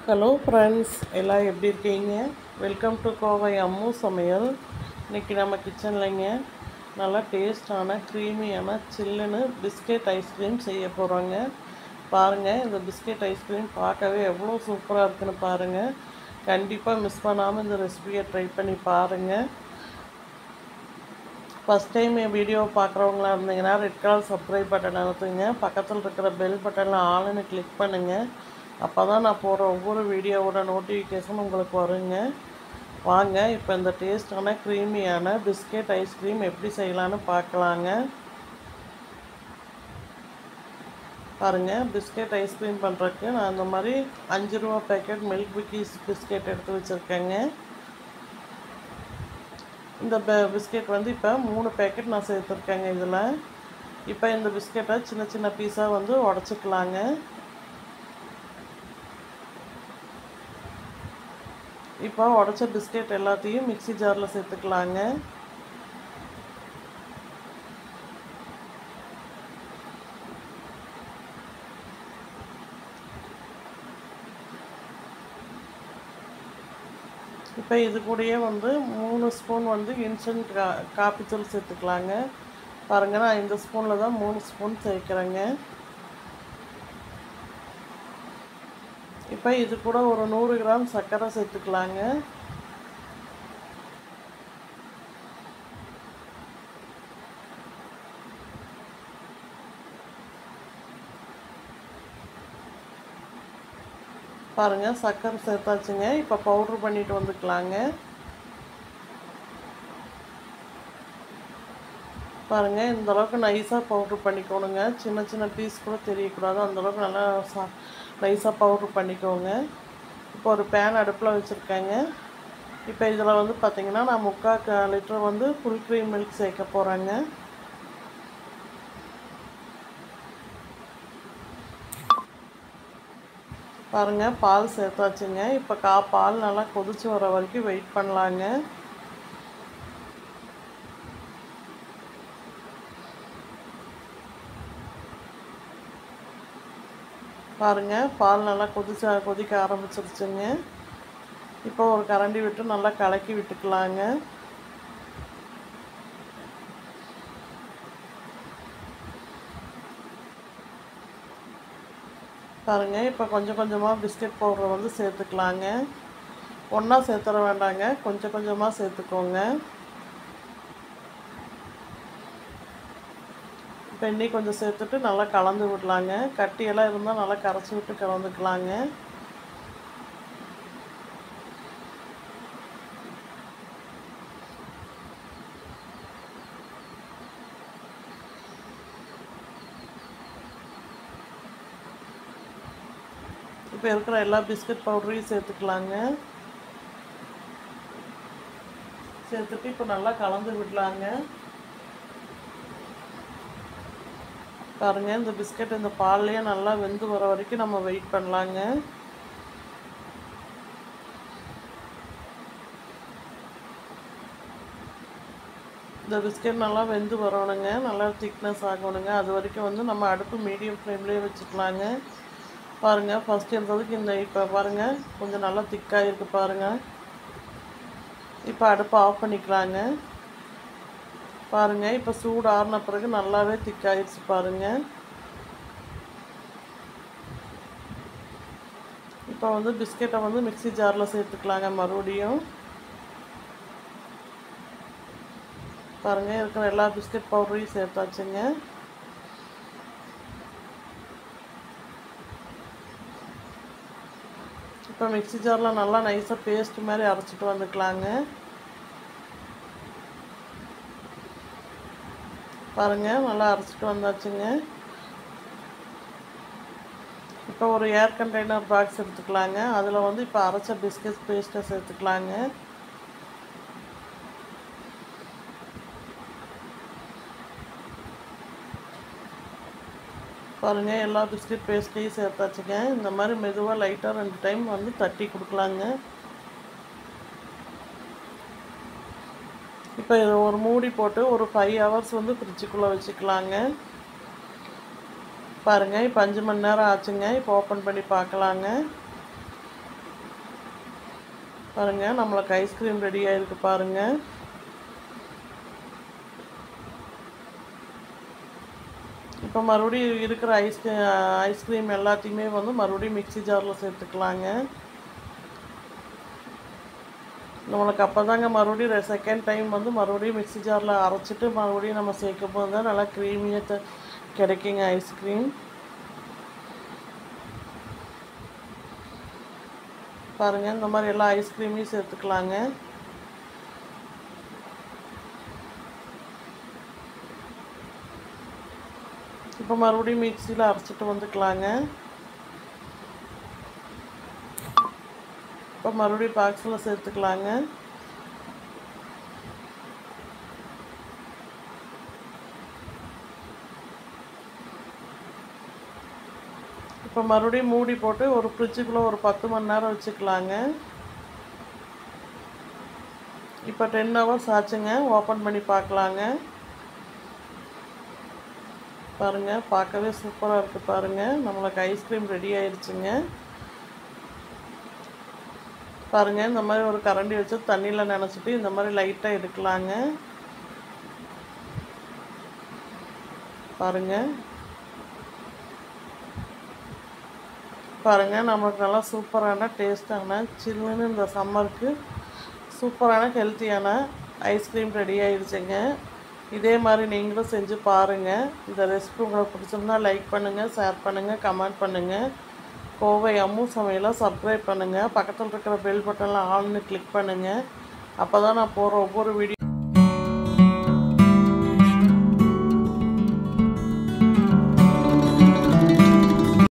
hello friends எல்லாம் எப்படி இருக்கீங்க வெல்கம் டு கோவை அம்மு சமையல் இன்றைக்கி நம்ம கிச்சன்லைங்க நல்லா டேஸ்டான க்ரீமியான சில்லுன்னு பிஸ்கெட் ஐஸ்கிரீம் செய்ய போகிறோங்க பாருங்கள் இந்த பிஸ்கெட் ஐஸ்கிரீம் பார்க்கவே எவ்வளோ சூப்பராக இருக்குன்னு பாருங்கள் கண்டிப்பாக மிஸ் பண்ணாமல் இந்த ரெசிபியை ட்ரை பண்ணி பாருங்கள் ஃபஸ்ட் டைம் என் வீடியோ பார்க்குறவங்களா இருந்தீங்கன்னா ரெட் கலர் சப்ஸ்கிரைப் பட்டன் அழுத்துங்க பக்கத்தில் இருக்கிற பெல் பட்டனில் ஆளுன்னு கிளிக் பண்ணுங்கள் அப்போ தான் நான் போடுற ஒவ்வொரு வீடியோவோட நோட்டிஃபிகேஷன் உங்களுக்கு வருங்க வாங்க இப்போ இந்த டேஸ்டான க்ரீமியான பிஸ்கெட் ஐஸ்கிரீம் எப்படி செய்யலான்னு பார்க்கலாங்க பாருங்கள் பிஸ்கெட் ஐஸ்கிரீம் பண்ணுறதுக்கு நான் இந்த மாதிரி அஞ்சு ரூபா பேக்கெட் மில்க் பிக்கீஸ் பிஸ்கெட் எடுத்து வச்சுருக்கேங்க இந்த பிஸ்கெட் வந்து இப்போ மூணு பேக்கெட் நான் சேர்த்துருக்கேங்க இதில் இப்போ இந்த பிஸ்கெட்டை சின்ன சின்ன பீஸாக வந்து உடச்சிக்கலாங்க இப்போ உடச்ச பிஸ்கெட் எல்லாத்தையும் மிக்சி ஜாரில் சேர்த்துக்கலாங்க இப்போ இது கூடயே வந்து மூணு ஸ்பூன் வந்து இன்ஸ்டன்ட் கா காப்பி தூள் சேர்த்துக்கலாங்க பாருங்கள் நான் இந்த ஸ்பூனில் தான் மூணு ஸ்பூன் சேர்க்குறேங்க இப்போ இது கூட ஒரு நூறு கிராம் சர்க்கரை சேர்த்துக்கலாங்க பாருங்கள் சர்க்கரை சேர்த்தாச்சுங்க இப்போ பவுட்ரு பண்ணிட்டு வந்துக்கலாங்க பாருங்கள் இந்த அளவுக்கு நைஸாக பவுட்ரு பண்ணிக்கோணுங்க சின்ன சின்ன பீஸ் கூட தெரியக்கூடாது அந்தளவுக்கு நல்லா சா நைஸாக பவுட்ரு பண்ணிக்கோங்க இப்போ ஒரு பேன் அடுப்பில் வச்சுருக்கேங்க இப்போ இதில் வந்து பார்த்திங்கன்னா நான் முக்கால் லிட்டர் வந்து ஃபுல் க்ரீம் மில்க் சேர்க்க போகிறேங்க பாருங்கள் பால் சேர்த்தாச்சுங்க இப்போ கா பால் நல்லா கொதிச்சு வர வரைக்கும் வெயிட் பண்ணலாங்க பாருங்கள் பால் நல்லா கொதிச்ச கொதிக்க ஆரம்பிச்சிருச்சுங்க இப்போ ஒரு கரண்டி விட்டு நல்லா கலக்கி விட்டுக்கலாங்க பாருங்கள் இப்போ கொஞ்சம் கொஞ்சமாக பிஸ்கட் பவுடரை வந்து சேர்த்துக்கலாங்க ஒன்றா சேர்த்துற வேண்டாங்க கொஞ்சம் கொஞ்சமாக சேர்த்துக்கோங்க இப்போ இன்னி கொஞ்சம் சேர்த்துட்டு நல்லா கலந்து விடலாங்க கட்டியெல்லாம் இருந்தால் நல்லா கரைச்சி விட்டு கலந்துக்கலாங்க இப்போ இருக்கிற எல்லா பிஸ்கட் பவுடரையும் சேர்த்துக்கலாங்க சேர்த்துட்டு இப்போ நல்லா கலந்து விடலாங்க பாருங்கள் இந்த பிஸ்கட் இந்த பால்லையே நல்லா வெந்து வர வரைக்கும் நம்ம வெயிட் பண்ணலாங்க இந்த பிஸ்கட் நல்லா வெந்து வரணுங்க நல்லா திக்னஸ் ஆகணுங்க அது வரைக்கும் வந்து நம்ம அடுப்பு மீடியம் ஃப்ளேம்லேயே வச்சுக்கலாங்க பாருங்கள் ஃபஸ்ட் இருந்ததுக்கு இந்த இப்போ பாருங்கள் கொஞ்சம் நல்லா திக்காக இருக்குது பாருங்கள் இப்போ அடுப்பை ஆஃப் பண்ணிக்கலாங்க பாருங்கள் இப்போ சூடு ஆறின பிறகு நல்லாவே திக்காயிடுச்சு பாருங்கள் இப்போ வந்து பிஸ்கெட்டை வந்து மிக்சி ஜாரில் சேர்த்துக்கலாங்க மறுபடியும் பாருங்கள் இருக்கிற எல்லா பிஸ்கட் பவுடரையும் சேர்த்தாச்சுங்க இப்போ மிக்சி ஜாரில் நல்லா நைஸாக பேஸ்ட் மாதிரி அரைச்சிட்டு வந்துக்கலாங்க பாருங்கள் நல்லா அரைச்சிட்டு வந்தாச்சுங்க இப்போ ஒரு ஏர் கண்டெய்னர் பாக்ஸ் எடுத்துக்கலாங்க அதில் வந்து இப்போ அரைச்ச பிஸ்கட் பேஸ்ட்டை சேர்த்துக்கலாங்க பாருங்கள் எல்லா பிஸ்கட் பேஸ்ட்டையும் சேர்த்தாச்சுங்க இந்த மாதிரி மெதுவாக லைட்டாக ரெண்டு டைம் வந்து தட்டி கொடுக்கலாங்க இப்போ இதை ஒரு மூடி போட்டு ஒரு ஃபைவ் ஹவர்ஸ் வந்து ஃப்ரிட்ஜுக்குள்ளே வச்சுக்கலாங்க பாருங்கள் இப்போ அஞ்சு மணி நேரம் ஆச்சுங்க இப்போ ஓப்பன் பண்ணி பார்க்கலாங்க பாருங்கள் நம்மளுக்கு ஐஸ்கிரீம் ரெடி ஆகிருக்கு பாருங்கள் இப்போ மறுபடியும் இருக்கிற ஐஸ் ஐஸ்கிரீம் எல்லாத்தையுமே வந்து மறுபடியும் மிக்ஸி ஜாரில் சேர்த்துக்கலாங்க நம்மளுக்கு அப்போ தாங்க மறுபடியும் செகண்ட் டைம் வந்து மறுபடியும் மிக்ஸி ஜாரில் அரைச்சிட்டு மறுபடியும் நம்ம சேர்க்கும் போது தான் நல்லா க்ரீமியாக கிடைக்குங்க ஐஸ்கிரீம் பாருங்கள் இந்த மாதிரி எல்லா ஐஸ்கிரீமையும் சேர்த்துக்கலாங்க இப்போ மறுபடியும் மிக்சியில் அரைச்சிட்டு வந்துக்கலாங்க இப்போ மறுபடியும் பாக்ஸில் சேர்த்துக்கலாங்க இப்போ மறுபடியும் மூடி போட்டு ஒரு ஃப்ரிட்ஜுக்குள்ளே ஒரு பத்து மணி நேரம் வச்சுக்கலாங்க இப்போ டென் ஹவர்ஸ் ஆச்சுங்க ஓப்பன் பண்ணி பார்க்கலாங்க பாருங்கள் பார்க்கவே சூப்பராக இருக்குது பாருங்கள் நம்மளுக்கு ஐஸ்கிரீம் ரெடி ஆயிடுச்சுங்க பாருங்கள் இந்த மாதிரி ஒரு கரண்டி வச்சு தண்ணியில் நினச்சிட்டு இந்த மாதிரி லைட்டாக எடுக்கலாங்க பாருங்கள் பாருங்கள் நம்மளுக்கு நல்லா சூப்பரான டேஸ்டான சில்லுன்னு இந்த சம்மருக்கு சூப்பரான ஹெல்த்தியான ஐஸ்கிரீம் ரெடி ஆயிடுச்சுங்க இதே மாதிரி நீங்களும் செஞ்சு பாருங்கள் இந்த ரெசிபி உங்களுக்கு பிடிச்சிருந்தா லைக் பண்ணுங்கள் ஷேர் பண்ணுங்கள் கமெண்ட் பண்ணுங்கள் கோவை அம்மு சமையலை சப்ஸ்கிரைப் பண்ணுங்கள் பக்கத்தில் இருக்கிற பெல் பட்டனில் ஆல்னு கிளிக் பண்ணுங்கள் அப்போ தான் நான் போகிற ஒவ்வொரு வீடியோ